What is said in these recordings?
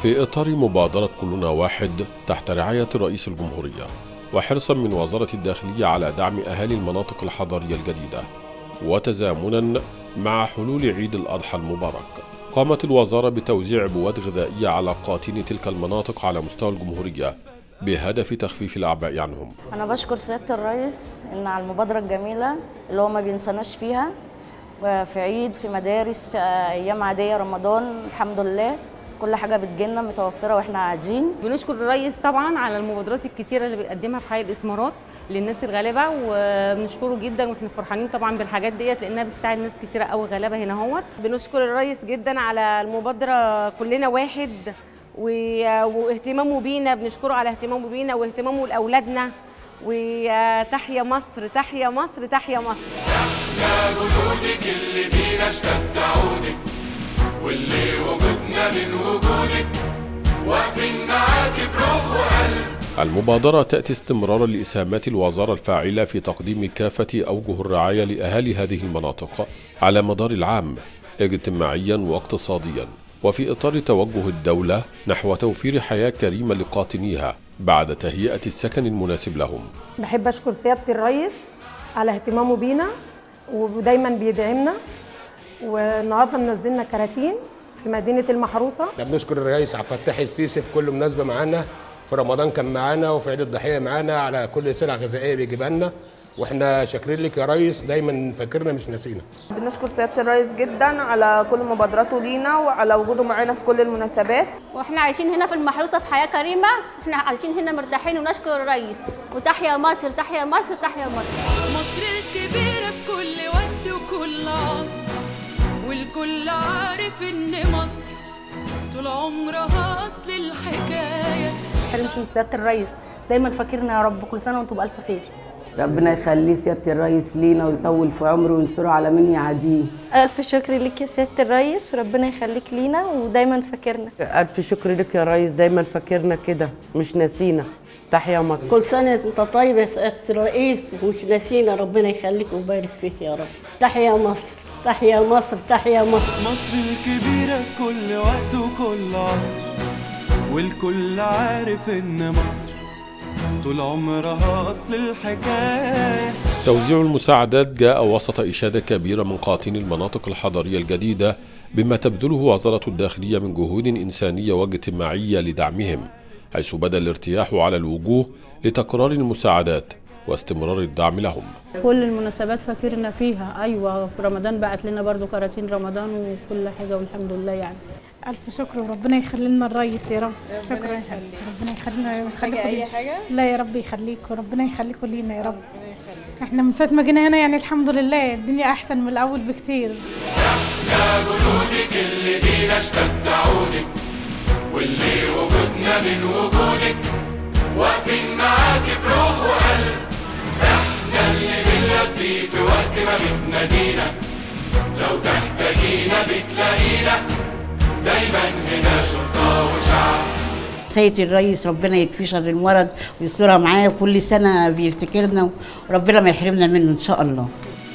في إطار مبادرة كلنا واحد تحت رعاية رئيس الجمهورية وحرصا من وزارة الداخلية على دعم أهالي المناطق الحضرية الجديدة وتزامنا مع حلول عيد الأضحى المبارك قامت الوزارة بتوزيع عبوات غذائية على قاطني تلك المناطق على مستوى الجمهورية بهدف تخفيف الأعباء عنهم أنا بشكر سيادة الرئيس إن على المبادرة الجميلة اللي هو ما بينساناش فيها وفي عيد في مدارس في أيام عادية رمضان الحمد لله كل حاجة بتجيلنا متوفرة وإحنا قاعدين بنشكر الرئيس طبعا على المبادرات الكتيرة اللي بيقدمها في حي الإسمارات للناس الغلابة وبنشكره جدا واحنا فرحانين طبعا بالحاجات ديت لأنها بتساعد ناس كتيرة قوي غلابة هنا اهوت بنشكر الرئيس جدا على المبادرة كلنا واحد و- واهتمامه بينا بنشكره على اهتمامه بينا واهتمامه لأولادنا وتحيا مصر تحيا مصر تحيا مصر احنا جدودك اللي بينا اشتد عودك واللي وجودنا من وجودك واقفين معاك بروح وقلب المبادرة تأتي استمرارا لإسهامات الوزارة الفاعلة في تقديم كافة أوجه الرعاية لأهالي هذه المناطق على مدار العام اجتماعيا واقتصاديا وفي إطار توجه الدولة نحو توفير حياة كريمة لقاطنيها بعد تهيئة السكن المناسب لهم بحب اشكر سياده الرئيس على اهتمامه بينا ودايما بيدعمنا والنهارده منزلنا كراتين في مدينه المحروسه احنا بنشكر الرئيس عبد الفتاح السيسي في كل مناسبه معانا في رمضان كان معانا وفي عيد الضحيه معانا على كل سلعه غذائيه بيجيبها لنا واحنا شاكرين لك يا ريس دايما فاكرنا مش ناسينا بنشكر سيادة الرئيس جدا على كل مبادراته لينا وعلى وجوده معانا في كل المناسبات واحنا عايشين هنا في المحروسه في حياه كريمه احنا عايشين هنا مرتاحين ونشكر الرئيس وتحيا مصر تحيا مصر تحيا مصر مصر الكبيرة في كل وقت وكل عصر والكل عارف إن مصر طول عمرها أصل الحكاية حلمش من سياده الرئيس دايما فاكرنا يا رب كل سنه وانتم بالف خير ربنا يخليه سيادة الرئيس لينا ويطول في عمره وينصره على من يعاديه ألف شكر لك يا سيادة الرئيس وربنا يخليك لينا ودايما فاكرنا ألف شكر لك يا ريس دايما فاكرنا كده مش ناسينا تحيا مصر كل سنة وانت طيب يا سيادة الرئيس ومش ناسينا ربنا يخليك ويبارك فيك يا رب تحيا مصر تحيا مصر تحيا مصر مصر الكبيرة في كل وقت وكل عصر والكل عارف إن مصر طول عمرها أصل الحكاية توزيع المساعدات جاء وسط إشادة كبيرة من قاطني المناطق الحضرية الجديدة بما تبذله وزارة الداخلية من جهود إنسانية واجتماعية لدعمهم حيث بدا الارتياح على الوجوه لتكرار المساعدات واستمرار الدعم لهم كل المناسبات فاكرنا فيها أيوة في رمضان بعت لنا برضو كراتين رمضان وكل حاجة والحمد لله يعني ألف شكر وربنا يخلي لنا الريس يا رب شكرا ربنا يخلينا يخليكم أي حاجة؟ لا يا رب يخليكم ربنا يخليكم لينا يا رب احنا من ساعة ما جينا هنا يعني الحمد لله الدنيا أحسن من الأول بكتير احنا جدودك اللي بينا اشتد عودك واللي وجودنا من وجودك واقفين معاك بروح وقلب احنا اللي بنلبي في وقت ما بتنادينا لو تحتاجينا بتلاقينا دايما هنا شرطة وشعب سيد الرئيس ربنا يكفي شر المرض ويسترها معاه كل سنة بيفتكرنا وربنا ما يحرمنا منه إن شاء الله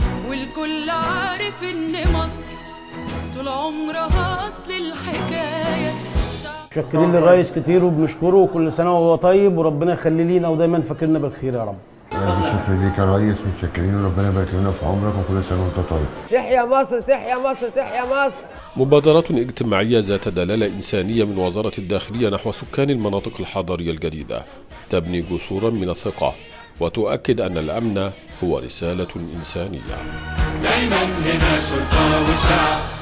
والكل عارف إن مصر طول عمرها أصل الحكاية شاكرين للرئيس كتير وبنشكره وكل سنه وهو طيب وربنا يخليه لينا ودايما فاكرنا بالخير يا رب شكرا ليك يا ريس متشكرين وربنا يبارك لنا في عمرك وكل سنه وانت طيب تحيا مصر تحيا مصر تحيا مصر مبادرات اجتماعية ذات دلالة إنسانية من وزارة الداخلية نحو سكان المناطق الحضرية الجديدة تبني جسورا من الثقة وتؤكد أن الأمن هو رسالة إنسانية دايما هنا شرطة وشعب